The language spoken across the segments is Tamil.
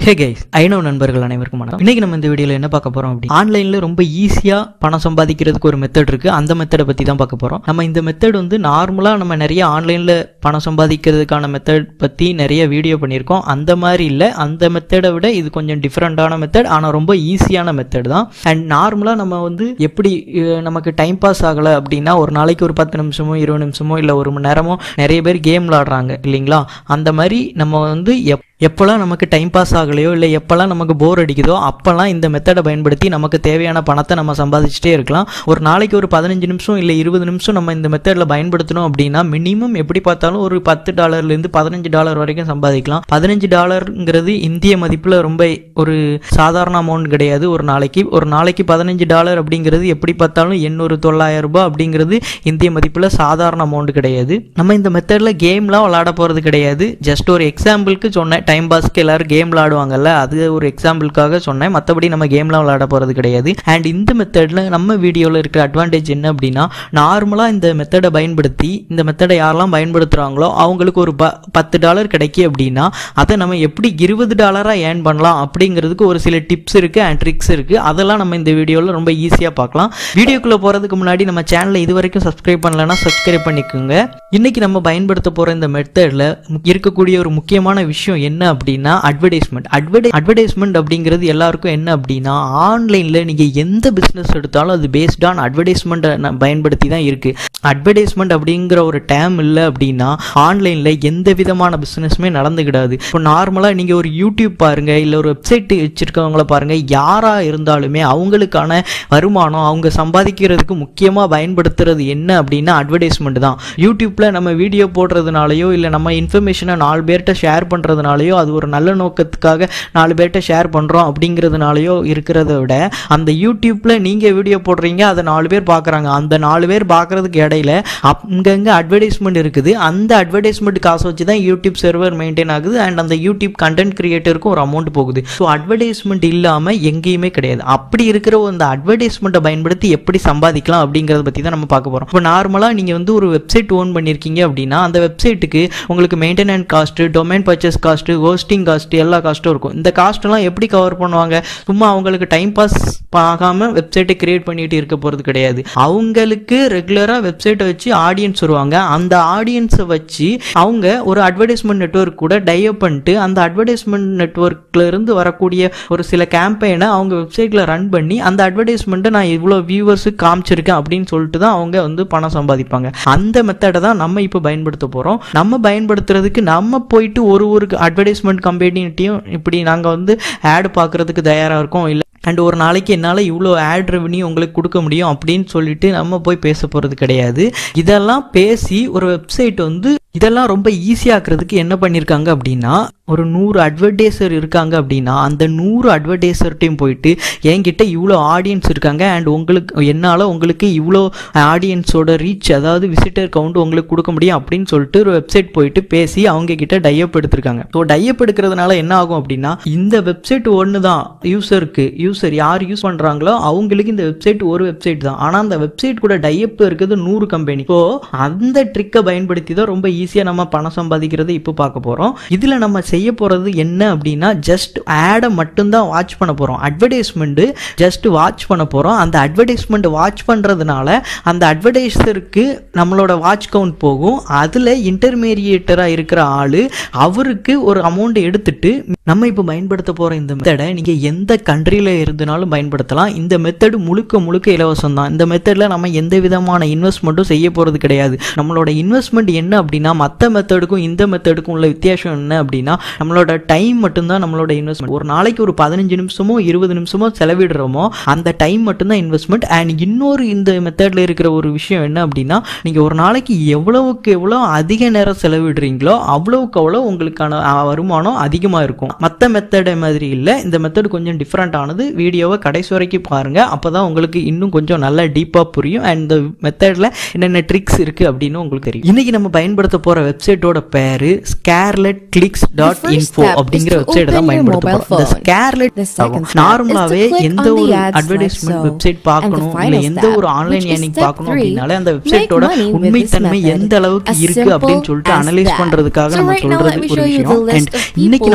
ஹே கைஸ் ஐநோ நண்பர்கள் அனைவருக்கும் வணக்கம் இன்னைக்கு நம்ம இந்த வீடியோல என்ன பார்க்க போறோம் அப்படி ஆன்லைன்ல ரொம்ப ஈஸியா பணம் சம்பாதிக்கிறதுக்கு ஒரு மெத்தட் இருக்கு அந்த மெத்தடை பத்தி தான் பார்க்க போறோம் நம்ம இந்த மெத்தட் வந்து நார்மலா நம்ம நிறைய ஆன்லைன்ல பணம் சம்பாதிக்கிறதுக்கான மெத்தட் பத்தி நிறைய வீடியோ பண்ணியிருக்கோம் அந்த மாதிரி இல்ல அந்த மெத்தடை விட இது கொஞ்சம் டிஃப்ரெண்டான மெத்தட் ஆனா ரொம்ப ஈஸியான மெத்தட் தான் அண்ட் நார்மலா நம்ம வந்து எப்படி அஹ், நமக்கு டைம் பாஸ் ஆகல அப்படின்னா ஒரு நாளைக்கு ஒரு பத்து நிமிஷமோ இருபது நிமிஷமோ இல்ல ஒரு மணி நேரமோ நிறைய பேர் கேம் விளாடுறாங்க இல்லைங்களா அந்த மாதிரி நம்ம வந்து எப் எப்போல்லாம் நமக்கு டைம் பாஸ் ஆகலையோ இல்லை எப்போல்லாம் நமக்கு போர் அடிக்குதோ அப்போல்லாம் இந்த மெத்தடை பயன்படுத்தி நமக்கு தேவையான பணத்தை நம்ம சம்பாதிச்சுட்டே இருக்கலாம் ஒரு நாளைக்கு ஒரு பதினஞ்சு நிமிஷம் இல்லை இருபது நிமிஷம் நம்ம இந்த மெத்தடில் பயன்படுத்தணும் அப்படின்னா மினிமம் எப்படி பார்த்தாலும் ஒரு பத்து டாலர்லேருந்து பதினஞ்சு டாலர் வரைக்கும் சம்பாதிக்கலாம் பதினஞ்சு டாலருங்கிறது இந்திய மதிப்பில் ரொம்ப ஒரு சாதாரண அமௌண்ட் கிடையாது ஒரு நாளைக்கு ஒரு நாளைக்கு பதினஞ்சு டாலர் அப்படிங்கிறது எப்படி பார்த்தாலும் எண்ணூறு தொள்ளாயிரம் ரூபாய் அப்படிங்கிறது இந்திய மதிப்பில் சாதாரண அமௌண்ட் கிடையாது நம்ம இந்த மெத்தடில் கேம்லாம் விளாட போகிறது கிடையாது ஜஸ்ட் ஒரு எக்ஸாம்பிளுக்கு சொன்னேன் டைம் பாஸ்க்கு எல்லாரும் கேம் விளாடுவாங்கல்ல அது ஒரு எக்ஸாம்பிளுக்காக சொன்னேன் மற்றபடி நம்ம கேம்லாம் விளாட போகிறது கிடையாது அண்ட் இந்த மெத்தடில் நம்ம வீடியோவில் இருக்கிற அட்வான்டேஜ் என்ன அப்படின்னா நார்மலாக இந்த மெத்தடை பயன்படுத்தி இந்த மெத்தடை யாரெல்லாம் பயன்படுத்துகிறாங்களோ அவங்களுக்கு ஒரு ப பத்து டாலர் கிடைக்கி அப்படின்னா அதை நம்ம எப்படி இருபது டாலராக ஏர்ன் பண்ணலாம் அப்படிங்கிறதுக்கு ஒரு சில டிப்ஸ் இருக்குது அண்ட் ட்ரிக்ஸ் இருக்குது அதெல்லாம் நம்ம இந்த வீடியோவில் ரொம்ப ஈஸியாக பார்க்கலாம் வீடியோக்குள்ளே போகிறதுக்கு முன்னாடி நம்ம சேனலை இது வரைக்கும் சப்ஸ்கிரைப் பண்ணலைன்னா சப்ஸ்கிரைப் பண்ணிக்கோங்க இன்னைக்கு நம்ம பயன்படுத்த போகிற இந்த மெத்தடில் இருக்கக்கூடிய ஒரு முக்கியமான விஷயம் என்ன அப்படின்னா அட்வர்டைஸ்மெண்ட் அட்வர்டை அட்வர்டைஸ்மெண்ட் அப்படிங்கிறது எல்லாருக்கும் என்ன அப்படின்னா ஆன்லைனில் நீங்கள் எந்த பிஸ்னஸ் எடுத்தாலும் அது பேஸ்ட் ஆன் அட்வர்டைஸ்மெண்ட்டை பயன்படுத்தி தான் இருக்குது அட்வர்டைஸ்மெண்ட் அப்படிங்கிற ஒரு டேம் இல்லை அப்படின்னா ஆன்லைனில் எந்த விதமான பிஸ்னஸுமே நடந்துக்கிடாது இப்போ நார்மலாக நீங்கள் ஒரு யூடியூப் பாருங்கள் இல்லை ஒரு வெப்சைட் வச்சுருக்கவங்கள பாருங்கள் யாராக இருந்தாலுமே அவங்களுக்கான வருமானம் அவங்க சம்பாதிக்கிறதுக்கு முக்கியமாக பயன்படுத்துறது என்ன அப்படின்னா அட்வர்டைஸ்மெண்ட் தான் யூடியூப்பில் நம்ம வீடியோ போடுறதுனாலையோ இல்லை நம்ம இன்ஃபர்மேஷனை நாலு பேர்கிட்ட ஷேர் பண்ணுறதுனாலையோ அது ஒரு நல்ல நோக்கத்துக்காக நாலு பேர்கிட்ட ஷேர் பண்ணுறோம் அப்படிங்கிறதுனாலையோ இருக்கிறத விட அந்த யூடியூப்பில் நீங்கள் வீடியோ போடுறீங்க அதை நாலு பேர் பார்க்குறாங்க அந்த நாலு பேர் பார்க்குறதுக்கு இடையில அங்கங்கே அட்வர்டைஸ்மெண்ட் இருக்குது அந்த அட்வர்டைஸ்மெண்ட் காசு வச்சு தான் யூடியூப் சர்வர் மெயின்டைன் ஆகுது அண்ட் அந்த யூடியூப் கண்டென்ட் கிரியேட்டருக்கும் ஒரு அமௌண்ட் போகுது ஸோ அட்வர்டைஸ்மெண்ட் இல்லாமல் எங்கேயுமே கிடையாது அப்படி இருக்கிற அந்த அட்வர்டைஸ்மெண்ட்டை பயன்படுத்தி எப்படி சம்பாதிக்கலாம் அப்படிங்கிறத பற்றி தான் நம்ம பார்க்க போகிறோம் இப்போ நார்மலாக நீங்கள் வந்து ஒரு வெப்சைட் ஓன் பண்ணியிருக்கீங்க அப்படின்னா அந்த வெப்சைட்டுக்கு உங்களுக்கு maintenance cost domain purchase cost hosting cost எல்லா காஸ்ட்டும் இருக்கும் இந்த காஸ்ட்டெல்லாம் எப்படி கவர் பண்ணுவாங்க சும்மா அவங்களுக்கு டைம் பாஸ் ஆகாமல் வெப்சைட்டை கிரியேட் பண்ணிட்டு இருக்க போகிறது கிடையாது அவங்களுக்கு ரெகுலராக வெப்சைட்டை வச்சு ஆடியன்ஸ் வருவாங்க அந்த ஆடியன்ஸை வச்சு அவங்க ஒரு அட்வர்டைஸ்மெண்ட் நெட்வொர்க் கூட டைப் பண்ணிட்டு அந்த அட்வர்டைஸ்மெண்ட் நெட்வொர்க்ல இருந்து வரக்கூடிய ஒரு சில கேம்பெயினை அவங்க வெப்சைட்டில் ரன் பண்ணி அந்த அட்வர்டைஸ்மெண்ட்டை நான் இவ்வளோ வியூவர்ஸுக்கு காமிச்சிருக்கேன் அப்படின்னு சொல்லிட்டு தான் அவங்க வந்து பணம் சம்பாதிப்பாங்க அந்த மெத்தடை தான் நம்ம இப்போ பயன்படுத்த போகிறோம் நம்ம பயன்படுத்துறதுக்கு நம்ம போயிட்டு ஒரு ஒரு அட்வர்டைஸ்மெண்ட் கம்பெனிட்டையும் இப்படி நாங்கள் வந்து ஆட் பார்க்குறதுக்கு தயாராக இருக்கோம் இல்லை அண்ட் ஒரு நாளைக்கு என்னால் இவ்வளோ ஆட் ரெவன்யூ உங்களுக்கு கொடுக்க முடியும் அப்படின்னு சொல்லிட்டு நம்ம போய் பேச போகிறது கிடையாது இதெல்லாம் பேசி ஒரு வெப்சைட் வந்து இதெல்லாம் ரொம்ப ஈஸியாக்குறதுக்கு என்ன பண்ணியிருக்காங்க அப்படின்னா ஒரு நூறு அட்வர்டைசர் இருக்காங்க அப்படின்னா அந்த நூறு அட்வர்டைசர்ட்டையும் போயிட்டு என்கிட்ட இவ்வளோ ஆடியன்ஸ் இருக்காங்க அண்ட் உங்களுக்கு என்னால் உங்களுக்கு இவ்வளோ ஆடியன்ஸோட ரீச் அதாவது விசிட்டர் கவுண்ட் உங்களுக்கு கொடுக்க முடியும் அப்படின்னு சொல்லிட்டு ஒரு வெப்சைட் போயிட்டு பேசி அவங்க கிட்ட டைப் எடுத்திருக்காங்க ஸோ டைப் எடுக்கிறதுனால என்ன ஆகும் அப்படின்னா இந்த வெப்சைட் ஒன்று தான் யூசருக்கு யூசர் யார் யூஸ் பண்ணுறாங்களோ அவங்களுக்கு இந்த வெப்சைட் ஒரு வெப்சைட் தான் ஆனால் அந்த வெப்சைட் கூட டைப் இருக்கிறது நூறு கம்பெனி ஸோ அந்த ட்ரிக்கை பயன்படுத்தி தான் ரொம்ப ஈஸியாக நம்ம பணம் சம்பாதிக்கிறது இப்போ பார்க்க போகிறோம் இதில் நம்ம செய்ய போகிறது என்ன அப்படின்னா ஜஸ்ட் ஆடை மட்டும்தான் வாட்ச் பண்ண போகிறோம் அட்வர்டைஸ்மெண்ட்டு ஜஸ்ட் வாட்ச் பண்ண போகிறோம் அந்த அட்வர்டைஸ்மெண்ட் வாட்ச் பண்ணுறதுனால அந்த அட்வர்டைஸருக்கு நம்மளோட வாட்ச் கவுண்ட் போகும் அதில் இன்டர்மீடியேட்டராக இருக்கிற ஆள் அவருக்கு ஒரு அமௌண்ட் எடுத்துட்டு நம்ம இப்போ பயன்படுத்த போகிற இந்த மெத்தடை நீங்கள் எந்த கண்ட்ரியில் இருந்தனாலும் பயன்படுத்தலாம் இந்த மெத்தடு முழுக்க முழுக்க இலவசம் தான் இந்த மெத்தடில் நம்ம எந்த விதமான இன்வெஸ்ட்மெண்ட்டும் செய்ய போகிறது கிடையாது நம்மளோட இன்வெஸ்ட்மெண்ட் என்ன அப்படின்னா மற்ற மெத்தடுக்கும் இந்த மெத்தடுக்கும் உள்ள வித்தியாசம் என்ன அப்படின்னா நம்மளோட டைம் மட்டும்தான் நம்மளோட இன்வெஸ்ட்மெண்ட் ஒரு நாளைக்கு ஒரு பதினஞ்சு நிமிஷமோ இருபது நிமிஷமோ செலவிடுறோமோ அந்த டைம் மட்டும்தான் இன்வெஸ்ட்மெண்ட் அண்ட் இன்னொரு இந்த மெத்தடில் இருக்கிற ஒரு விஷயம் என்ன அப்படின்னா நீங்கள் ஒரு நாளைக்கு எவ்வளவுக்கு எவ்வளோ அதிக நேரம் செலவிடுறீங்களோ அவ்வளவுக்கு அவ்வளோ உங்களுக்கான அஹ், வருமானம் அதிகமாக இருக்கும் மற்ற மெத்தடை மாதிரி இல்லை இந்த மெத்தட் கொஞ்சம் டிஃப்ரெண்ட் ஆனது வீடியோவை கடைசி வரைக்கும் பாருங்க அப்போ தான் உங்களுக்கு இன்னும் கொஞ்சம் நல்லா டீப்பாக புரியும் அண்ட் இந்த மெத்தடில் என்னென்ன ட்ரிக்ஸ் இருக்குது அப்படின்னு உங்களுக்கு தெரியும் இன்னைக்கு நம்ம பயன்படுத்த போகிற வெப்சைட்டோட பேரு Scarlet Clicks dot first info step is அப்படிங்கிற to வெப்சைட் தான் open your பயன்படுத்த mobile போகிறோம் இந்த phone. Scarlet The second step நார்மலாகவே is to click எந்த on the ஒரு ads like advertisement so. Website And the பார்க்கணும் இல்லை final எந்த step, ஒரு online which is earning step பார்க்கணும் three, அப்படின்னாலே அந்த make வெப்சைட்டோட money with this உண்மைத்தன்மை method. எந்த அளவுக்கு As இருக்கு அப்படின்னு simple சொல்லிட்டு as அனலைஸ் that. பண்றதுக்காக So நம்ம right now, let சொல்றது me ஒரு show you விஷயம் the list அண்ட் of இன்னைக்கு people நம்ம who have பயன்படுத்த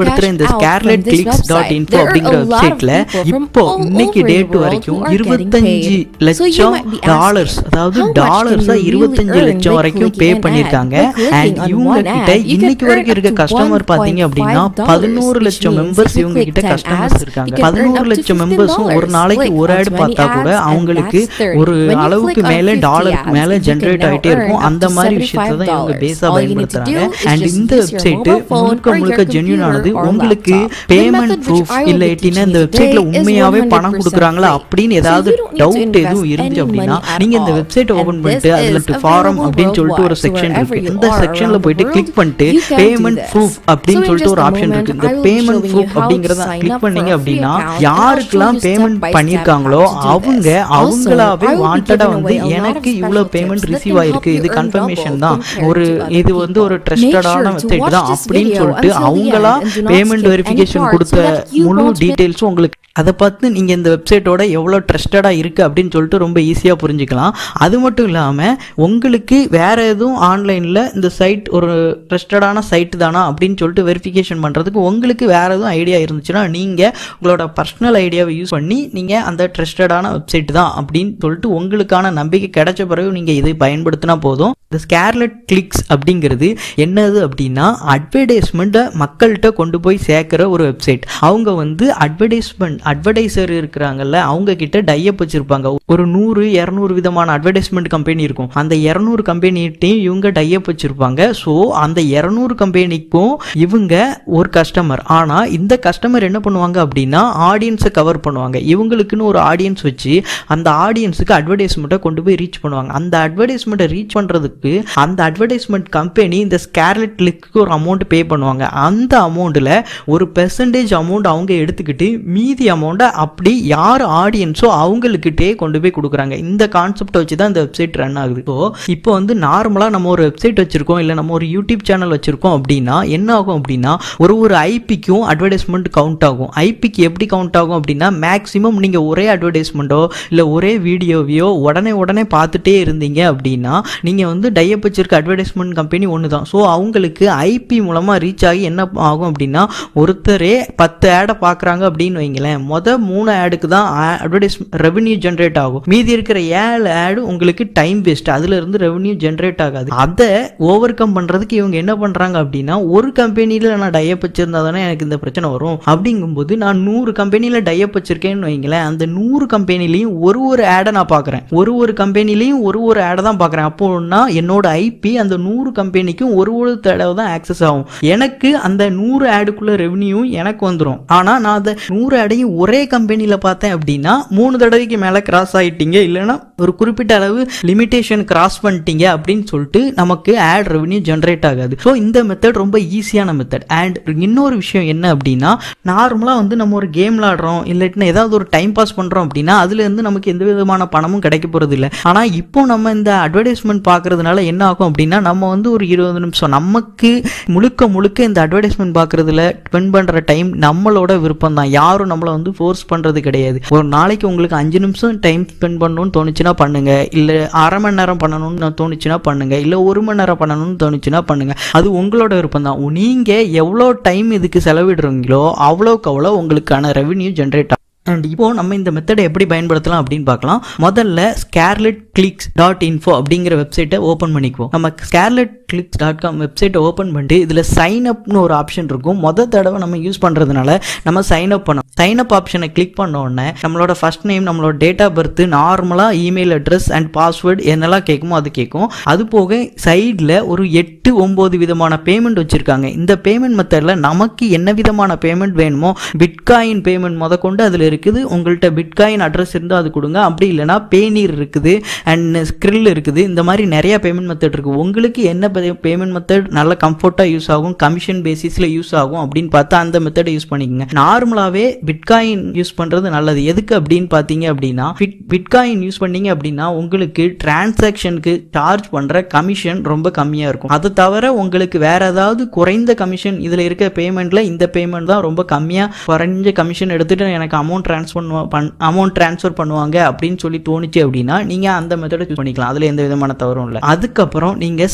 பயன்படுத்துற இந்த cashed out Scarlet from this Clicks dot website. Info There are அப்படிங்கிற a lot of வெப்சைட்ல people from இப்போ all இன்னைக்கு over the டேட் world வரைக்கும் who are getting இருபத்தஞ்சு paid. So you லட்சம் might be asking, டாலர்ஸ் அதாவது how much can டாலர்ஸா you really இருபத்தஞ்சு earn லட்சம் by வரைக்கும் பே clicking an ad? பண்ணிருக்காங்க By clicking அண்ட் on இவங்க one கிட்ட ad, you can இன்னைக்கு earn வரைக்கும் up இருக்க to கஸ்டமர் பாத்தீங்க அப்படின்னா $1.5, பதினோரு which லட்சம் means மெம்பர்ஸ் if you இவங்க click கிட்ட 10 கஸ்டமர்ஸ் ads, இருக்காங்க you can earn பதினோரு up to லட்சம் மெம்பர்ஸும் ஒரு $15. நாளைக்கு Click ஒரு on ஆட் 20 பார்த்தா கூட ads and அவங்களுக்கு that's 30. ஒரு When you அளவுக்கு click on மேல 50 டாலருக்கு ads, மேல you can ஜென்ரேட் now ஆயிட்டே earn இருக்கும் up அந்த to மாதிரி விஷயத்தை தான் இவங்க $75. பேஸா All you need to பயன்படுத்துறாங்க do is அண்ட் just இந்த use your website mobile phone முழுக்க or your முழுக்க computer ஜென்யூனானது or உங்களுக்கு laptop. The payment method which proof I will இல்ல be இட்டினா teaching இந்த you வெப்சைட்ல today is உண்மையாவே பணம் 100% கொடுக்குறாங்களா free. அப்படின்னு So ஏதாவது you don't need to doubt invest எதுவும் இருந்துச்சு any அப்படின்னா money at நீங்க இந்த all. Website And open this பண்ணிட்டு அதுல is ஃபாரம் available அப்படின்னு சொல்லிட்டு ஒரு worldwide. So செக்ஷன் wherever இருக்கு you இந்த are செக்ஷன்ல around the போயிட்டு world, கிளிக் பண்ணிட்டு you can do payment this. Proof அப்படின்னு So in சொல்லிட்டு just ஒரு a ஆப்ஷன் moment, இருக்கு இந்த I will be payment showing proof you how to அப்படிங்கறத sign கிளிக் up for பண்ணீங்க a free அப்படின்னா account, and I'll யாருக்கெல்லாம் show you payment step by step பண்ணிருக்காங்களோ how to do அவங்க this. Also, அவங்களாவே I will be வாண்டடா giving வந்து away a lot of எனக்கு special இவ்வளவு tips payment that receive can ஆயிருக்கு help இது you earn கன்ஃபர்மேஷன் double தான் compared ஒரு to other இது வந்து ஒரு people. ட்ரஸ்டடான Make sure to website watch தான் this அப்படின்னு video சொல்லிட்டு until the அவங்களா end and do not payment skip any verification part so கொடுத்த that you முழு won't miss டீடைல்ஸும் உங்களுக்கு அதை பார்த்து நீங்க இந்த வெப்சைட்டோட எவ்வளோ ட்ரஸ்டடா இருக்கு அப்படின்னு சொல்லிட்டு ரொம்ப ஈஸியா புரிஞ்சுக்கலாம் அது மட்டும் இல்லாம உங்களுக்கு வேற எதுவும் ஆன்லைன்ல இந்த சைட் ஒரு ட்ரஸ்டடான சைட் தானா அப்படின்னு சொல்லிட்டு வெரிஃபிகேஷன் பண்றதுக்கு உங்களுக்கு வேற எதுவும் ஐடியா இருந்துச்சுன்னா நீங்க உங்களோட பர்சனல் ஐடியாவை யூஸ் பண்ணி நீங்க அந்த ட்ரஸ்டடான வெப்சைட் தான் அப்படின்னு சொல்லிட்டு உங்களுக்கான நம்பிக்கை கிடைச்ச பிறகு நீங்க இதை பயன்படுத்தினா போதும் இந்த ஸ்கேர்லெட் கிளிக்ஸ் அப்படிங்கிறது என்னது அப்படின்னா அட்வர்டைஸ்மெண்ட்டை மக்கள்கிட்ட கொண்டு போய் சேர்க்கிற ஒரு வெப்சைட் அவங்க வந்து அட்வர்டைஸ்மெண்ட் அட்வர்டைசர் இருக்கிறாங்கல்ல அவங்க கிட்ட டையப் வச்சிருப்பாங்க ஒரு நூறு இரநூறு விதமான அட்வர்டைஸ்மெண்ட் கம்பெனி இருக்கும் அந்த இரநூறு கம்பெனிட்டையும் இவங்க டையப் வச்சிருப்பாங்க ஸோ அந்த இரநூறு கம்பெனிக்கும் இவங்க ஒரு கஸ்டமர் ஆனா இந்த கஸ்டமர் என்ன பண்ணுவாங்க அப்படின்னா ஆடியன்ஸை கவர் பண்ணுவாங்க இவங்களுக்குன்னு ஒரு ஆடியன்ஸ் வச்சு அந்த ஆடியன்ஸுக்கு அட்வர்டைஸ்மெண்ட்டை கொண்டு போய் ரீச் பண்ணுவாங்க அந்த அட்வர்டைஸ்மெண்ட்டை ரீச் பண்றதுக்கு அந்த அட்வர்டைஸ்மெண்ட் கம்பெனி இந்த ஸ்கேர்லெட் லிக்கு ஒரு அமௌண்ட் பே பண்ணுவாங்க அந்த அமௌண்ட்டில் ஒரு பெர்சன்டேஜ் அமௌண்ட் அவங்க எடுத்துக்கிட்டு மீதி அமௌண்ட்டை அப்படி யார் ஆடியன்ஸோ அவங்களுக்கிட்டே கொண்டு போய் கொடுக்குறாங்க இந்த கான்செப்டை வச்சு தான் இந்த வெப்சைட் ரன் ஆகுது ஸோ இப்போ வந்து நார்மலாக நம்ம ஒரு வெப்சைட் வச்சிருக்கோம் இல்லை நம்ம ஒரு யூடியூப் சேனல் வச்சிருக்கோம் அப்படின்னா என்ன ஆகும் அப்படின்னா ஒரு ஒரு ஐபிக்கும் அட்வர்டைஸ்மெண்ட் கவுண்ட் ஆகும் ஐபிக்கு எப்படி கவுண்ட் ஆகும் அப்படின்னா மேக்ஸிமம் நீங்கள் ஒரே அட்வர்டைஸ்மெண்ட்டோ இல்லை ஒரே வீடியோவையோ உடனே உடனே பார்த்துட்டே இருந்தீங்க அப்படின்னா நீங்கள் வந்து டையப் வச்சிருக்க அட்வர்டைஸ்மெண்ட் கம்பெனி ஒன்று தான் ஸோ அவங்களுக்கு ஐபி மூலமாக ரீச் ஆகி என்ன ஆகும் அப்படின்னா ஒருத்தரே பத்து ஆடை பார்க்குறாங்க அப்படின்னு வைங்களேன் மொதல் மூணு ஆடுக்கு தான் அட்வர்டைஸ் ரெவன்யூ ஜென்ரேட் ஆகும் மீதி இருக்கிற ஏழு ஆடு உங்களுக்கு டைம் வேஸ்ட் அதுல இருந்து ரெவன்யூ ஜென்ரேட் ஆகாது அதை ஓவர் கம் பண்றதுக்கு இவங்க என்ன பண்றாங்க அப்படின்னா ஒரு கம்பெனியில நான் டையப் வச்சிருந்தா தானே எனக்கு இந்த பிரச்சனை வரும் அப்படிங்கும்போது நான் நூறு கம்பெனியில டையப் வச்சிருக்கேன்னு வைங்களேன் அந்த நூறு கம்பெனிலையும் ஒரு ஒரு ஆடை நான் பார்க்குறேன் ஒரு ஒரு கம்பெனிலையும் ஒரு ஒரு ஆடை தான் பார்க்குறேன் அப்போனா என்னோட ஐபி அந்த நூறு கம்பெனிக்கும் ஒரு ஒரு தடவை தான் ஆக்சஸ் ஆகும் எனக்கு அந்த நூறு ஆடுக்குள்ள ரெவன்யூ எனக்கு வந்துடும் ஆனா நான் அந்த நூறு ஆடையும் ஒரே கம்பெனியில பார்த்தேன் அப்படின்னா மூணு தடவைக்கு மேல கிராஸ் ஆயிட்டீங்க இல்லைன்னா ஒரு குறிப்பிட்ட அளவு லிமிடேஷன் கிராஸ் பண்ணிட்டீங்க அப்படின்னு சொல்லிட்டு நமக்கு ஆட் ரெவன்யூ ஜென்ரேட் ஆகாது ஸோ இந்த மெத்தட் ரொம்ப ஈஸியான மெத்தட் அண்ட் இன்னொரு விஷயம் என்ன அப்படின்னா நார்மலாக வந்து நம்ம ஒரு கேம் விளாடுறோம் இல்லாட்டினா ஏதாவது ஒரு டைம் பாஸ் பண்ணுறோம் அப்படின்னா அதுலேருந்து நமக்கு எந்த விதமான பணமும் கிடைக்க போகிறது இல்லை ஆனால் இப்போ நம்ம இந்த அட்வர்டைஸ்மெண்ட் பார்க்கறதுனால என்ன ஆகும் அப்படின்னா நம்ம வந்து ஒரு இருபது நிமிஷம் நமக்கு முழுக்க முழுக்க இந்த அட்வர்டைஸ்மெண்ட் பார்க்கறதுல ஸ்பெண்ட் பண்ணுற டைம் நம்மளோட விருப்பம் தான் யாரும் நம்மளை வந்து ஃபோர்ஸ் பண்ணுறது கிடையாது ஒரு நாளைக்கு உங்களுக்கு அஞ்சு நிமிஷம் டைம் ஸ்பெண்ட் பண்ணணும்னு தோணுச்சுன்னா பண்ணுங்க இல்லை அரை மணி நேரம் பண்ணணும்னு தோணுச்சுன்னா பண்ணுங்க இல்லை ஒரு மணி நேரம் பண்ணணும்னு தோணுச்சுன்னா பண்ணுங்க அது உங்களோட விருப்பம் தான் நீங்க எவ்வளோ டைம் இதுக்கு செலவிடுறீங்களோ அவ்வளோக்கு அவ்வளோ உங்களுக்கான ரெவன்யூ ஜென்ரேட் ஆகும் அண்ட் இப்போ நம்ம இந்த மெத்தடை எப்படி பயன்படுத்தலாம் அப்படின்னு பார்க்கலாம் முதல்ல ஸ்கேர்லெட் கிளிக்ஸ் டாட் இன்ஃபோ அப்படிங்கிற வெப்சைட்டை ஓப்பன் பண்ணிக்குவோம் நம்ம ஸ்கேர்லெட் கிளிக்ஸ் டாட் காம் வெப்சைட்டை ஓப்பன் பண்ணிட்டு இதில் சைன் அப்னு ஒரு ஆப்ஷன் இருக்கும் மொதல் தடவை நம்ம யூஸ் பண்ணுறதுனால நம்ம சைன் அப் பண்ணோம் சைன் அப் ஆப்ஷனை கிளிக் பண்ண உடனே நம்மளோட ஃபர்ஸ்ட் நேம் நம்மளோட டேட் ஆஃப் பர்த் நார்மலாக இமெயில் அட்ரஸ் அண்ட் பாஸ்வேர்டு என்னெல்லாம் கேட்குமோ அது கேட்கும் அது போக சைடில் ஒரு எட்டு ஒம்பது விதமான பேமெண்ட் வச்சுருக்காங்க இந்த பேமெண்ட் மெத்தடில் நமக்கு என்ன விதமான பேமெண்ட் வேணுமோ பிட்காயின் பேமெண்ட் முத கொண்டு அதில் இருக்குது உங்கள்கிட்ட பிட்காயின் அட்ரஸ் இருந்தால் அது கொடுங்க அப்படி இல்லைனா பேனீர் இருக்குது அண்ட் ஸ்க்ரில் இருக்குது இந்த மாதிரி நிறைய பேமெண்ட் மெத்தட் இருக்குது உங்களுக்கு என்ன பேமெண்ட் மெத்தட் நல்ல கம்ஃபர்ட்டாக யூஸ் ஆகும் கமிஷன் பேசிஸில் யூஸ் ஆகும் அப்படின்னு பார்த்தா அந்த மெத்தடை யூஸ் பண்ணிக்கோங்க நார்மலாகவே பிட்காயின் யூஸ் பண்ணுறது நல்லது எதுக்கு அப்படின்னு பார்த்தீங்க அப்படின்னா பிட் பிட்காயின் யூஸ் பண்ணீங்க அப்படின்னா உங்களுக்கு டிரான்சாக்ஷனுக்கு சார்ஜ் பண்ணுற கமிஷன் ரொம்ப கம்மியாக இருக்கும் அது தவிர உங்களுக்கு வேற ஏதாவது குறைந்த கமிஷன் இதில் இருக்க பேமெண்ட்ல இந்த பேமெண்ட் தான் ரொம்ப கம்மியாக குறைஞ்ச கமிஷன் எடுத்துட்டு எனக்கு அமௌண்ட் ட்ரான்ஸ்ஃபர் பண் அமௌண்ட் ட்ரான்ஸ்ஃபர் பண்ணுவாங்க அப்படின்னு சொல்லி தோணுச்சு அப்படின்னா நீங்கள் அந்த மெத்தடை யூஸ் பண்ணிக்கலாம் அதில் எந்த விதமான தவறும் இல்லை அதுக்கப்புறம் நீங்கள் சைடில்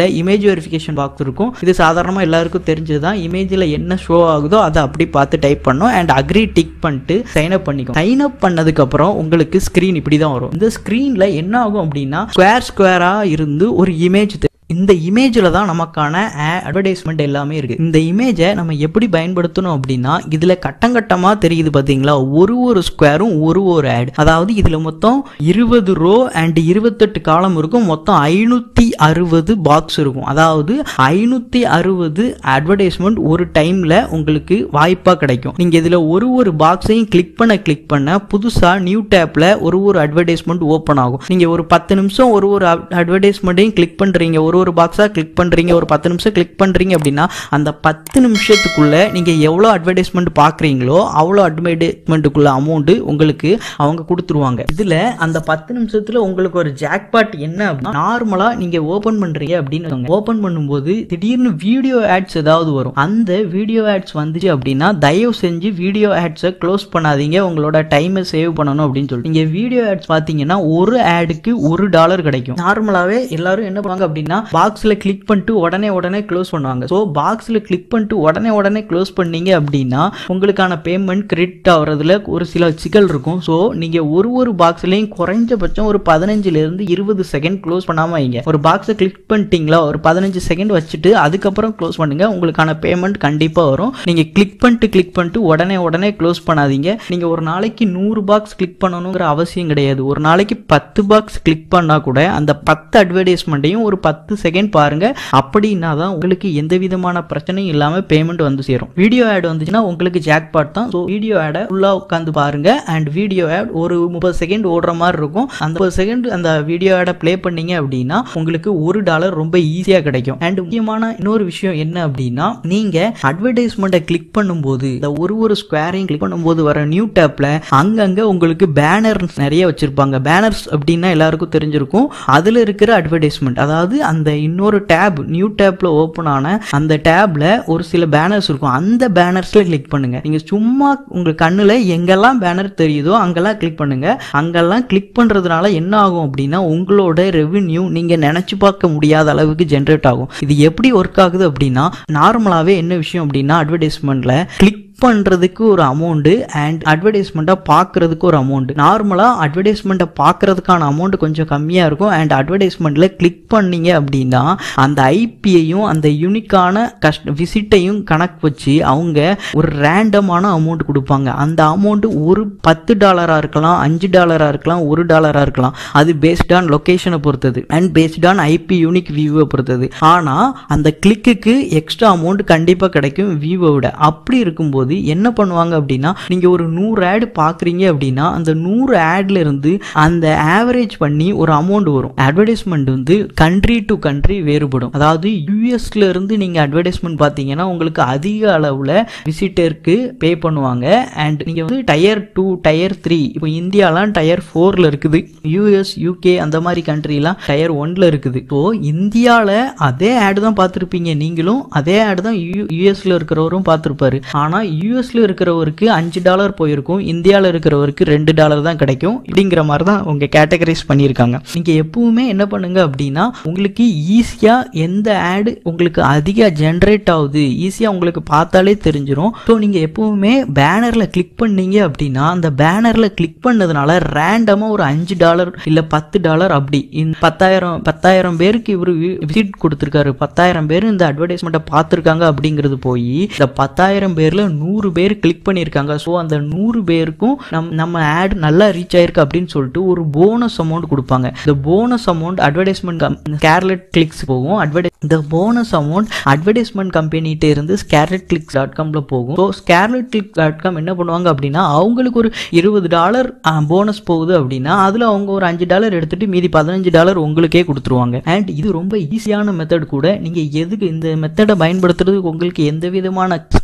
இமேஜ் வெரிஃபிகேஷன் பாக்ஸ் இருக்கும் இது சாதாரணமாக எல்லாருக்கும் தெரிஞ்சது தான் இமேஜில் என்ன ஷோ ஆகுதோ அதை அப்படி பார்த்து டைப் பண்ணோம் அண்ட் அக்ரி டிக் பண்ணிட்டு சைன் அப் பண்ணிக்கும் சைன் அப் பண்ணதுக்கப்புறம் உங்களுக்கு ஸ்க்ரீன் இப்படி தான் வரும் இந்த ஸ்க்ரீனில் என்ன ஆகும் அப்படின்னா ஸ்கொயர் ஸ்கொயராக இருந்து ஒரு இமேஜ் இந்த இமேஜில் தான் நமக்கான அட்வர்டைஸ்மெண்ட் எல்லாமே இருக்குது இந்த இமேஜை நம்ம எப்படி பயன்படுத்தணும் அப்படின்னா இதில் கட்டங்கட்டமாக தெரியுது பார்த்தீங்களா ஒரு ஒரு ஸ்கொயரும் ஒரு ஒரு ஆட் அதாவது இதில் மொத்தம் இருபது ரோ அண்ட் இருபத்தெட்டு காலம் இருக்கும் மொத்தம் ஐநூற்றி அறுபது பாக்ஸ் இருக்கும் அதாவது ஐநூற்றி அறுபது அட்வர்டைஸ்மெண்ட் ஒரு டைமில் உங்களுக்கு வாய்ப்பாக கிடைக்கும் நீங்கள் இதில் ஒரு ஒரு பாக்ஸையும் கிளிக் பண்ண கிளிக் பண்ண புதுசாக நியூ டேப்பில் ஒரு ஒரு அட்வர்டைஸ்மெண்ட் ஓப்பன் ஆகும் நீங்கள் ஒரு பத்து நிமிஷம் ஒரு ஒரு அட்வர்டைஸ்மெண்ட்டையும் கிளிக் பண்ணுறீங்க ஒரு ஒரு பாக்ஸாக கிளிக் பண்ணுறீங்க ஒரு பத்து நிமிஷம் கிளிக் பண்ணுறீங்க அப்படின்னா அந்த பத்து நிமிஷத்துக்குள்ளே நீங்கள் எவ்வளோ அட்வர்டைஸ்மெண்ட் பார்க்குறீங்களோ அவ்வளோ அட்வர்டைஸ்மெண்ட்டுக்குள்ள அமௌண்ட்டு உங்களுக்கு அவங்க கொடுத்துருவாங்க இதில் அந்த பத்து நிமிஷத்தில் உங்களுக்கு ஒரு ஜாக்பாட் என்ன அப்படின்னா நார்மலாக நீங்கள் ஓப்பன் பண்ணுறீங்க அப்படின்னு ஓப்பன் பண்ணும்போது திடீர்னு வீடியோ ஆட்ஸ் ஏதாவது வரும் அந்த வீடியோ ஆட்ஸ் வந்துச்சு அப்படின்னா தயவு செஞ்சு வீடியோ ஆட்ஸை க்ளோஸ் பண்ணாதீங்க உங்களோட டைமை சேவ் பண்ணணும் அப்படின்னு சொல்லிட்டு நீங்கள் வீடியோ ஆட்ஸ் பார்த்தீங்கன்னா ஒரு ஆடுக்கு ஒரு டாலர் கிடைக்கும் நார்மலாகவே எல்லாரும் என்ன பண்ணுவாங்க அப்படின்னா பாக்ஸில் கிளிக் பண்ணிட்டு உடனே உடனே க்ளோஸ் பண்ணுவாங்க ஸோ பாக்ஸில் கிளிக் பண்ணிட்டு உடனே உடனே க்ளோஸ் பண்ணீங்க அப்படின்னா உங்களுக்கான பேமெண்ட் கிரெடிட் ஆகிறதுல ஒரு சில சிக்கல் இருக்கும் ஸோ நீங்கள் ஒரு ஒரு பாக்ஸ்லையும் குறைஞ்சபட்சம் ஒரு பதினஞ்சுலேருந்து இருபது செகண்ட் க்ளோஸ் பண்ணாமல் வைங்க ஒரு பாக்ஸை கிளிக் பண்ணிட்டீங்களா ஒரு பதினஞ்சு செகண்ட் வச்சுட்டு அதுக்கப்புறம் க்ளோஸ் பண்ணுங்க உங்களுக்கான பேமெண்ட் கண்டிப்பாக வரும் நீங்கள் கிளிக் பண்ணிட்டு கிளிக் பண்ணிட்டு உடனே உடனே க்ளோஸ் பண்ணாதீங்க நீங்கள் ஒரு நாளைக்கு நூறு பாக்ஸ் கிளிக் பண்ணணுங்கிற அவசியம் கிடையாது ஒரு நாளைக்கு பத்து பாக்ஸ் கிளிக் பண்ணால் கூட அந்த பத்து அட்வர்டைஸ்மெண்ட்டையும் ஒரு பத்து செகண்ட் பாருங்க அப்படின்னா தான் உங்களுக்கு எந்த விதமான பிரச்சனையும் இல்லாமல் பேமெண்ட் வந்து சேரும் வீடியோ ஆட் வந்துச்சுன்னா உங்களுக்கு ஜாக்பாட் தான் ஸோ வீடியோ ஆடை ஃபுல்லாக உட்காந்து பாருங்க அண்ட் வீடியோ ஆட் ஒரு முப்பது செகண்ட் ஓடுற மாதிரி இருக்கும் அந்த முப்பது செகண்ட் அந்த வீடியோ ஆடை ப்ளே பண்ணீங்க அப்படின்னா உங்களுக்கு ஒரு டாலர் ரொம்ப ஈஸியாக கிடைக்கும் அண்ட் முக்கியமான இன்னொரு விஷயம் என்ன அப்படின்னா நீங்க அட்வர்டைஸ்மெண்ட்டை கிளிக் பண்ணும்போது இந்த ஒரு ஒரு ஸ்கொயரையும் கிளிக் பண்ணும்போது வர நியூ டேப்ல அங்கங்க உங்களுக்கு பேனர் நிறைய வச்சிருப்பாங்க பேனர்ஸ் அப்படின்னா எல்லாருக்கும் தெரிஞ்சிருக்கும் அதுல இருக்கிற அட்வர்டைஸ்மெண்ட் அதாவது அந்த இன்னொரு டேப் நியூ டேப்ல ஓப்பன் ஆன அந்த டேப்ல ஒரு சில பேனர்ஸ் இருக்கும் அந்த பேனர்ஸ்ல கிளிக் பண்ணுங்க நீங்க சும்மா உங்க கண்ணுல எங்கெல்லாம் பேனர் தெரியுதோ அங்கெல்லாம் கிளிக் பண்ணுங்க அங்கெல்லாம் கிளிக் பண்றதுனால என்ன ஆகும் அப்படின்னா உங்களோட ரெவென்யூ நீங்க நினைச்சு பார்க்க முடியாத அளவுக்கு ஜென்ரேட் ஆகும் இது எப்படி ஒர்க் ஆகுது அப்படின்னா நார்மலாவே என்ன விஷயம் அப்படின்னா அட்வர்டைஸ்மெண்ட்ல கிளிக் பண்ணுறதுக்கு ஒரு அமௌண்ட்டு அண்ட் அட்வர்டைஸ்மெண்ட்டை பார்க்குறதுக்கு ஒரு அமௌண்ட் நார்மலாக அட்வர்டைஸ்மெண்ட்டை பார்க்குறதுக்கான அமௌண்ட் கொஞ்சம் கம்மியாக இருக்கும் அண்ட் அட்வர்டைஸ்மெண்ட்டில் கிளிக் பண்ணீங்க அப்படின்னா அந்த ஐபியையும் அந்த யூனிக்கான கஸ்ட் விசிட்டையும் கணக்கு வச்சு அவங்க ஒரு ரேண்டமான அமௌண்ட் கொடுப்பாங்க அந்த அமௌண்ட்டு ஒரு பத்து டாலராக இருக்கலாம் அஞ்சு டாலராக இருக்கலாம் ஒரு டாலராக இருக்கலாம் அது பேஸ்ட் ஆன் லொக்கேஷனை பொறுத்தது and based on IP unique வியூவை பொறுத்தது ஆனால் அந்த கிளிக்குக்கு எக்ஸ்ட்ரா அமௌண்ட் கண்டிப்பாக கிடைக்கும் வியூவை விட அப்படி இருக்கும்போது என்ன பண்ணுவாங்க அப்படின்னா நீங்கள் ஒரு நூறு ஆடு பார்க்குறீங்க அப்படின்னா அந்த நூறு ஆட்ல இருந்து அந்த ஆவரேஜ் பண்ணி ஒரு அமௌண்ட் வரும் அட்வர்டைஸ்மெண்ட் வந்து கண்ட்ரி டு கண்ட்ரி வேறுபடும் அதாவது யூஎஸ்ல இருந்து நீங்கள் அட்வர்டைஸ்மெண்ட் பார்த்தீங்கன்னா உங்களுக்கு அதிக அளவில் விசிட்டருக்கு பே பண்ணுவாங்க அண்ட் நீங்கள் வந்து டயர் டூ டயர் த்ரீ இப்போ இந்தியாலாம் டயர் ஃபோரில் இருக்குது யூஎஸ் யூகே அந்த மாதிரி கண்ட்ரிலாம் டயர் ஒன்ல இருக்குது ஸோ இந்தியாவில் அதே ஆடு தான் பார்த்துருப்பீங்க நீங்களும் அதே ஆடு தான் யூ யூஎஸ்ல இருக்கிறவரும் பார்த்துருப்பாரு ஆனால் யூஎஸ்ல இருக்கிறவருக்கு அஞ்சு டாலர் போயிருக்கும் இந்தியாவில் இருக்கிறவருக்கு ரெண்டு டாலர் தான் கிடைக்கும் இப்படிங்கிற மாதிரி தான் உங்க கேட்டகரைஸ் பண்ணியிருக்காங்க நீங்க எப்பவுமே என்ன பண்ணுங்க அப்படின்னா உங்களுக்கு ஈஸியா எந்த ஆடு உங்களுக்கு அதிக ஜென்ரேட் ஆகுது ஈஸியா உங்களுக்கு பார்த்தாலே தெரிஞ்சிடும் ஸோ நீங்க எப்பவுமே பேனர்ல கிளிக் பண்ணீங்க அப்படின்னா அந்த பேனர்ல கிளிக் பண்ணதுனால ரேண்டமா ஒரு அஞ்சு டாலர் இல்ல பத்து டாலர் அப்படி இந்த பத்தாயிரம் பத்தாயிரம் பேருக்கு இவர் விசிட் கொடுத்துருக்காரு பத்தாயிரம் பேர் இந்த அட்வர்டைஸ்மெண்ட்டை பார்த்துருக்காங்க அப்படிங்கிறது போய் இந்த பத்தாயிரம் பேர்ல நூறு பேர் கிளிக் பண்ணியிருக்காங்க ஸோ அந்த நூறு பேருக்கும் நம் நம்ம ஆட் நல்லா ரீச் ஆயிருக்கு அப்படின்னு சொல்லிட்டு ஒரு போனஸ் அமௌண்ட் கொடுப்பாங்க இந்த bonus amount advertisement Scarlet Clicks போகும் அட்வர்டை இந்த போனஸ் அமௌண்ட் அட்வர்டைஸ்மெண்ட் கம்பெனிகிட்ட இருந்து ஸ்கேர்லெட் கிளிக்ஸ் டாட் காம்ல போகும் so Scarlet click dot com என்ன பண்ணுவாங்க அப்படின்னா அவங்களுக்கு ஒரு இருபது டாலர் போனஸ் போகுது அப்படின்னா அதில் அவங்க ஒரு அஞ்சு டாலர் எடுத்துட்டு மீதி பதினஞ்சு டாலர் உங்களுக்கே கொடுத்துருவாங்க அண்ட் இது ரொம்ப ஈஸியான மெத்தட் கூட நீங்கள் எதுக்கு இந்த மெத்தடை பயன்படுத்துறதுக்கு உங்களுக்கு எந்த விதமான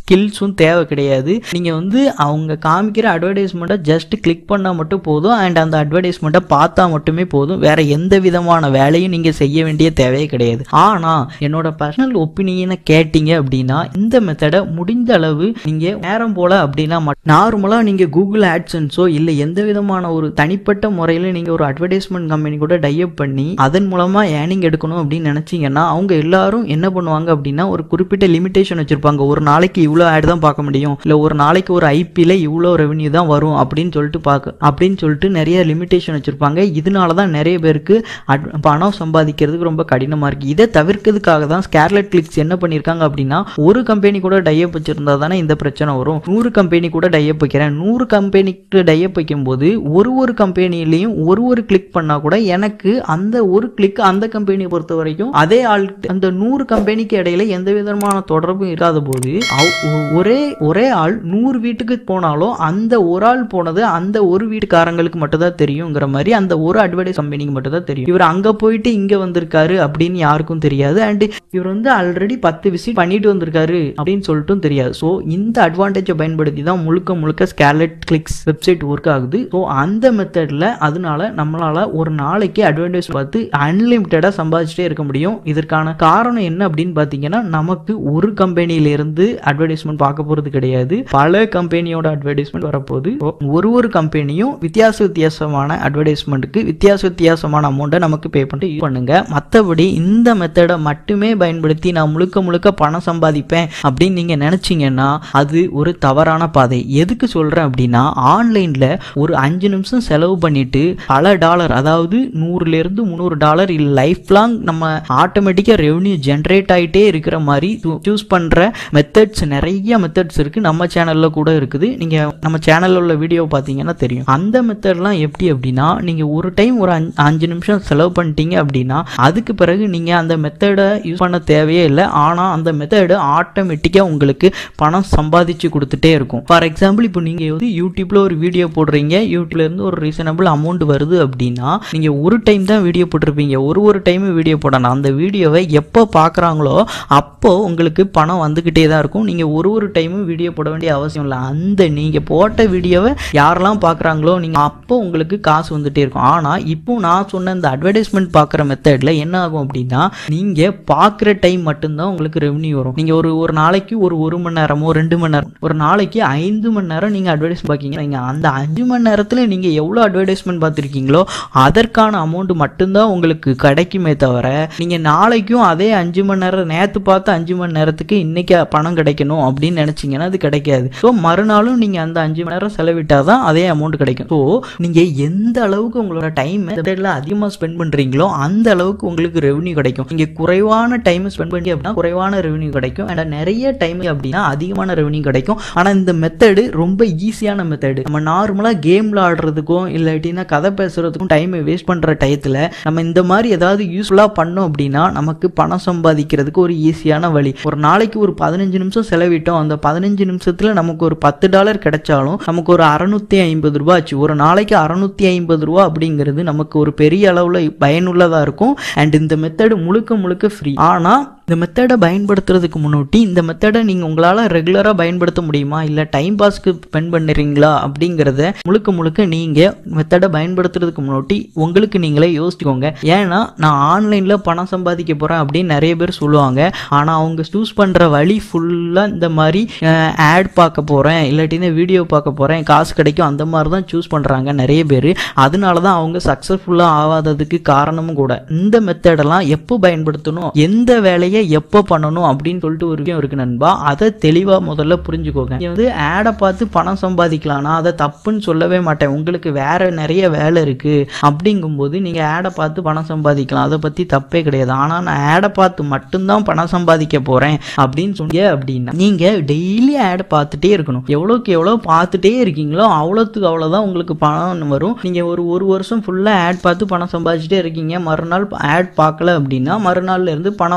ஸ்கில்ஸும் தேவை கிடையாது நீங்கள் வந்து அவங்க காமிக்கிற அட்வர்டைஸ்மெண்ட்டை ஜஸ்ட் கிளிக் பண்ணால் மட்டும் போதும் அண்ட் அந்த அட்வர்டைஸ்மெண்ட்டை பார்த்தா மட்டுமே போதும் வேற எந்த விதமான வேலையும் நீங்கள் செய்ய வேண்டிய தேவையே கிடையாது ஆனால் என்னோட பர்சனல் ஒப்பீனியனை கேட்டீங்க அப்படின்னா இந்த மெத்தடை முடிந்த அளவு நீங்கள் நேரம் போல அப்படின்னா நார்மலாக நீங்கள் கூகுள் ஆட்சன்ஸோ இல்லை எந்த விதமான ஒரு தனிப்பட்ட முறையில் நீங்கள் ஒரு அட்வர்டைஸ்மெண்ட் கம்பெனி கூட டைப் பண்ணி அதன் மூலமாக ஏர்னிங் எடுக்கணும் அப்படின்னு நினச்சிங்கன்னா அவங்க எல்லாரும் என்ன பண்ணுவாங்க அப்படின்னா ஒரு குறிப்பிட்ட லிமிடேஷன் வச்சுருப்பாங்க ஒரு நாளைக்கு இவ்வளோ ஆட் தான் பார்க்க முடியும் இல்லை ஒரு நாளைக்கு ஒரு ஐபியில் இவ்வளோ ரெவன்யூ தான் வரும் அப்படின்னு சொல்லிட்டு பார்க்க அப்படின்னு சொல்லிட்டு நிறைய லிமிடேஷன் வச்சுருப்பாங்க இதனால தான் நிறைய பேருக்கு அட் பணம் சம்பாதிக்கிறதுக்கு ரொம்ப கடினமாக இருக்குது இதை தவிர்க்கிறதுக்காக தான் ஸ்கேர்லெட் கிளிக்ஸ் என்ன பண்ணியிருக்காங்க அப்படின்னா ஒரு கம்பெனி கூட டைப் வச்சுருந்தா தானே இந்த பிரச்சனை வரும் நூறு கம்பெனி கூட டைப் வைக்கிறேன் நூறு கம்பெனிக்கு டைப் வைக்கும்போது ஒரு ஒரு கம்பெனிலையும் ஒரு ஒரு கிளிக் பண்ணால் கூட எனக்கு அந்த ஒரு கிளிக் அந்த கம்பெனியை பொறுத்த வரைக்கும் அதே ஆள் அந்த நூறு கம்பெனிக்கு இடையில எந்த விதமான தொடர்பும் இல்லாத போது அவ்- ஒரே ஒரே ஆள் நூறு வீட்டுக்கு போனாலும் அந்த ஒரு ஆள் போனது அந்த ஒரு வீட்டுக்காரங்களுக்கு மட்டும் தான் தெரியுங்கிற மாதிரி அந்த ஒரு அட்வர்டைஸ் கம்பெனிக்கு மட்டும் தான் தெரியும் இவர் அங்க போயிட்டு இங்க வந்திருக்காரு அப்படின்னு யாருக்கும் தெரியாது அண்ட் இவர் வந்து ஆல்ரெடி பத்து விசிட் பண்ணிட்டு வந்திருக்காரு அப்படின்னு சொல்லிட்டும் தெரியாது ஸோ இந்த அட்வான்டேஜை பயன்படுத்தி தான் முழுக்க முழுக்க ஸ்கேலட் கிளிக்ஸ் வெப்சைட் ஒர்க் ஆகுது ஸோ அந்த மெத்தடில் அதனால நம்மளால ஒரு நாளைக்கு அட்வான்டேஜ் பார்த்து அன்லிமிட்டடாக சம்பாதிச்சுட்டே இருக்க முடியும் இதற்கான காரணம் என்ன அப்படின்னு பார்த்தீங்கன்னா நமக்கு ஒரு கம்பெனியிலிருந்து அட்வர்டைஸ்மெண்ட் பார்க்க போகிறது கிடையாது பல கம்பெனியோட அட்வர்டைஸ்மெண்ட் வரப்போகுது So, ஒரு ஒரு கம்பெனியும் வித்தியாச வித்தியாசமான அட்வர்டைஸ்மெண்ட்டுக்கு வித்தியாச வித்தியாசமான அமௌண்ட்டை நமக்கு பே பண்ணிட்டு யூஸ் பண்ணுங்க மற்றபடி இந்த மெத்தடை மட்டுமே பயன்படுத்தி நான் முழுக்க முழுக்க பணம் சம்பாதிப்பேன் அப்படின்னு நீங்கள் நினச்சிங்கன்னா அது ஒரு தவறான பாதை எதுக்கு சொல்கிறேன் அப்படின்னா ஆன்லைனில் ஒரு அஞ்சு நிமிஷம் செலவு பண்ணிட்டு பல டாலர் அதாவது நூறுலேருந்து முந்நூறு டாலர் இல்லை லைஃப் லாங் நம்ம ஆட்டோமேட்டிக்காக ரெவன்யூ ஜென்ரேட் ஆகிட்டே இருக்கிற மாதிரி சூஸ் பண்ணுற மெத்தட்ஸ் நிறைய மெத்தட்ஸ் இருக்குது நம்ம சேனலில் கூட இருக்குது நீங்கள் நம்ம சேனலில் உள்ள வீடியோ பார்த்தீங்கன்னா தெரியும் அந்த மெத்தட்லாம் எப்படி அப்படின்னா நீங்கள் ஒரு டைம் ஒரு அஞ்சு அஞ்சு நிமிஷம் செலவு பண்ணிட்டீங்க அப்படின்னா அதுக்கு பிறகு நீங்கள் அந்த மெத்தடை யூஸ் பண்ண தேவையே இல்லை ஆனால் அந்த மெத்தடு ஆட்டோமேட்டிக்காக உங்களுக்கு பணம் சம்பாதிச்சு கொடுத்துட்டே இருக்கும் ஃபார் எக்ஸாம்பிள் இப்போ நீங்கள் வந்து யூடியூப்ல ஒரு வீடியோ போடுறீங்க யூடியூப்ல இருந்து ஒரு ரீசனபிள் அமௌண்ட் வருது அப்படின்னா நீங்கள் ஒரு டைம் தான் வீடியோ போட்டிருப்பீங்க ஒரு ஒரு டைம் வீடியோ போடணும் அந்த வீடியோவை எப்போ பார்க்குறாங்களோ அப்போ உங்களுக்கு பணம் வந்துக்கிட்டே தான் இருக்கும் நீங்கள் ஒரு ஒரு டைமும் வீடியோ போட வேண்டிய அவசியம் இல்லை அந்த நீங்கள் போட்ட வீடியோவை யாரெல்லாம் பார்க்குறாங்களோ நீங்கள் அப்போ உங்களுக்கு காசு வந்துட்டே இருக்கும் ஆனால் இப்போ நான் சொன்ன இந்த அட்வர்டைஸ்மெண்ட் பார்க்குற மெத்தடில் என்ன ஆகும் அப்படின்னா நீங்கள் பார்க்குற டைம் மட்டும்தான் உங்களுக்கு ரெவன்யூ வரும் நீங்கள் ஒரு ஒரு நாளைக்கு ஒரு ஒரு மணி நேரமோ ரெண்டு மணி நேரம் ஒரு நாளைக்கு ஐந்து மணி நேரம் நீங்கள் அட்வர்டைஸ் பார்க்கீங்க நீங்கள் அந்த அஞ்சு மணி நேரத்தில் நீங்கள் எவ்வளோ அட்வர்டைஸ்மெண்ட் பார்த்துருக்கீங்களோ அதற்கான அமௌண்ட் மட்டும்தான் உங்களுக்கு கிடைக்குமே தவிர நீங்கள் நாளைக்கும் அதே அஞ்சு மணி நேரம் நேற்று பார்த்த அஞ்சு மணி நேரத்துக்கு இன்னைக்கு பணம் கிடைக்கணும் அப்படின்னு நினச்சிங்கன்னா அது கிடைக்காது ஸோ மறுநாளும் நீங்கள் அந்த அஞ்சு மணி நேரம் செலவிட்டால் தான் அதே அமௌண்ட் கிடைக்கும் ஸோ நீங்கள் எந்த அளவுக்கு உங்களோட டைம் அதிகமாக ஸ்பெண்ட் பண்ணுறீங்களோ அந்த அளவுக்கு உங்களுக்கு ரெவன்யூ கிடைக்கும் நீங்கள் குறைவான டைம் ஸ்பெண்ட் பண்ணி அப்படின்னா குறைவான ரெவன்யூ கிடைக்கும் அண்ட் நிறைய டைம் அப்படின்னா அதிகமான ரெவன்யூ கிடைக்கும் ஆனால் இந்த மெத்தடு ரொம்ப ஈஸியான மெத்தடு நம்ம நார்மலாக கேம் விளாடுறதுக்கும் இல்லாட்டினா கதை பேசுறதுக்கும் டைமை வேஸ்ட் பண்ணுற டயத்தில் நம்ம இந்த மாதிரி ஏதாவது யூஸ்ஃபுல்லாக பண்ணோம் அப்படின்னா நமக்கு பணம் சம்பாதிக்கிறதுக்கு ஒரு ஈஸியான வழி ஒரு நாளைக்கு ஒரு பதினஞ்சு நிமிஷம் செலவிட்டோம் அந்த பதினஞ்சு நிமிஷத்தில் நமக்கு ஒரு பத்து டாலர் கிடைச்சாலும் நமக்கு ஒரு அறநூற்றி ஐம்பது ரூபா ஆச்சு ஒரு நாளைக்கு அறநூற்றி ஐம்பது ரூபா அப்படிங்கிறது நமக்கு ஒரு பெரிய அளவில் பயனுள்ளதாக இருக்கும் அண்ட் இந்த மெத்தடு முழுக்க முழுக்க ஃப்ரீ ஆனால் இந்த மெத்தடை பயன்படுத்துறதுக்கு முன்னாடி இந்த மெத்தடை நீங்கள் உங்களால் ரெகுலராக பயன்படுத்த முடியுமா இல்லை டைம் பாஸ்க்கு ஸ்பெண்ட் பண்ணுறீங்களா அப்படிங்கிறத முழுக்க முழுக்க நீங்கள் மெத்தடை பயன்படுத்துறதுக்கு முன்னாடி உங்களுக்கு நீங்களே யோசிச்சுக்கோங்க ஏன்னா நான் ஆன்லைனில் பணம் சம்பாதிக்க போகிறேன் அப்படின்னு நிறைய பேர் சொல்லுவாங்க ஆனால் அவங்க சூஸ் பண்ணுற வழி ஃபுல்லாக இந்த மாதிரி ஆட் பார்க்க போகிறேன் இல்லாட்டினா வீடியோ பார்க்க போகிறேன் காசு கிடைக்கும் அந்த மாதிரி தான் சூஸ் பண்ணுறாங்க நிறைய பேர் அதனால தான் அவங்க சக்ஸஸ்ஃபுல்லாக ஆகாததுக்கு காரணமும் கூட இந்த மெத்தடெல்லாம் எப்போ பயன்படுத்தணும் எந்த வேலையை எப்போ பண்ணணும் அப்படின்னு சொல்லிட்டு ஒரு விஷயம் இருக்கு நண்பா அதை தெளிவாக முதல்ல புரிஞ்சுக்கோங்க நீங்க வந்து ஆடை பார்த்து பணம் சம்பாதிக்கலாம் நான் அதை தப்புன்னு சொல்லவே மாட்டேன் உங்களுக்கு வேற நிறைய வேலை இருக்கு அப்படிங்கும்போது நீங்க ஆடை பார்த்து பணம் சம்பாதிக்கலாம் அதை பத்தி தப்பே கிடையாது ஆனால் நான் ஆடை பார்த்து மட்டும்தான் பணம் சம்பாதிக்க போறேன் அப்படின்னு சொன்னீங்க அப்படின்னா நீங்க டெய்லி ஆடை பார்த்துட்டே இருக்கணும் எவ்வளோக்கு எவ்வளோ பார்த்துட்டே இருக்கீங்களோ அவ்வளோத்துக்கு அவ்வளோதான் உங்களுக்கு பணம் வரும் நீங்க ஒரு ஒரு வருஷம் ஃபுல்லா ஆட் பார்த்து பணம் சம்பாதிச்சுட்டே இருக்கீங்க மறுநாள் ஆட் பார்க்கல அப்படின்னா மறுநாள்ல இருந்து பணம் வராது ஸோ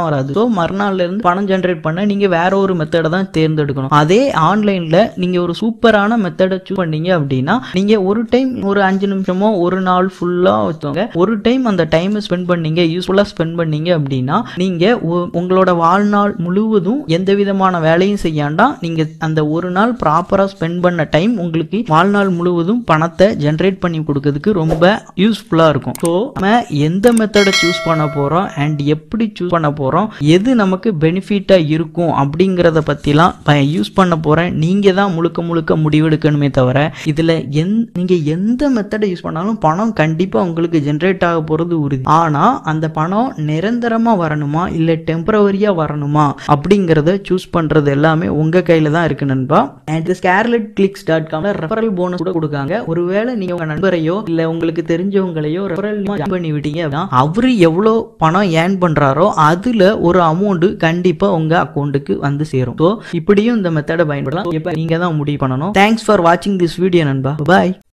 மறுநாள்ல இருந்து பணம் ஜென்ரேட் பண்ண நீங்க வேற ஒரு மெத்தடை தான் தேர்ந்தெடுக்கணும் அதே ஆன்லைன்ல நீங்க ஒரு சூப்பரான மெத்தடை சூஸ் பண்ணீங்க அப்படின்னா நீங்க ஒரு டைம் ஒரு அஞ்சு நிமிஷமோ ஒரு நாள் ஃபுல்லா வச்சுக்கோங்க ஒரு டைம் அந்த டைமை ஸ்பெண்ட் பண்ணீங்க யூஸ்ஃபுல்லா ஸ்பெண்ட் பண்ணீங்க அப்படின்னா நீங்க உ- உங்களோட வாழ்நாள் முழுவதும் எந்த விதமான வேலையும் செய்யாண்டா நீங்க அந்த ஒரு நாள் ப்ராப்பரா ஸ்பெண்ட் பண்ண டைம் உங்களுக்கு வாழ்நாள் முழுவதும் பணத்தை ஜென்ரேட் பண்ணி கொடுக்கறதுக்கு ரொம்ப யூஸ்ஃபுல்லா இருக்கும் ஸோ நம்ம எந்த மெத்தடை சூஸ் பண்ண போறோம் அண்ட் எப்படி சூஸ் பண்ண போறோம் எது நமக்கு பெனிஃபிட்டா இருக்கும் அப்படிங்கறத பத்திலாம் யூஸ் பண்ண போறேன் நீங்க தான் முழுக்க முழுக்க முடிவெடுக்கணுமே தவிர இதுல எந் நீங்க எந்த மெத்தடை யூஸ் பண்ணாலும் பணம் கண்டிப்பா உங்களுக்கு ஜென்ரேட் ஆக போறது உறுதி ஆனா அந்த பணம் நிரந்தரமா வரணுமா இல்ல டெம்பரவரியா வரணுமா அப்படிங்கறத சூஸ் பண்றது எல்லாமே உங்க கையில தான் இருக்கு நண்பா அண்ட் ஸ்கேர்லெட் கிளிக்ஸ் டாட் காம்ல ரெஃபரல் போனஸ் கூட கொடுக்காங்க ஒருவேளை நீங்க உங்க நண்பரையோ இல்ல உங்களுக்கு தெரிஞ்சவங்களையோ ரெஃபரல் பண்ணி விட்டீங்க அப்படின்னா அவரு எவ்வளவு பணம் ஏர்ன் பண்றாரோ அதுல ஒரு அமௌண்ட் கண்டிப்பா உங்க அக்கௌண்ட்டுக்கு வந்து சேரும் ஸோ இப்படியும் இந்த மெத்தடை பயன்படலாம் இப்ப நீங்க தான் முடிவு பண்ணணும் தேங்க்ஸ் ஃபார் வாட்சிங் திஸ் வீடியோ நண்பா பாய்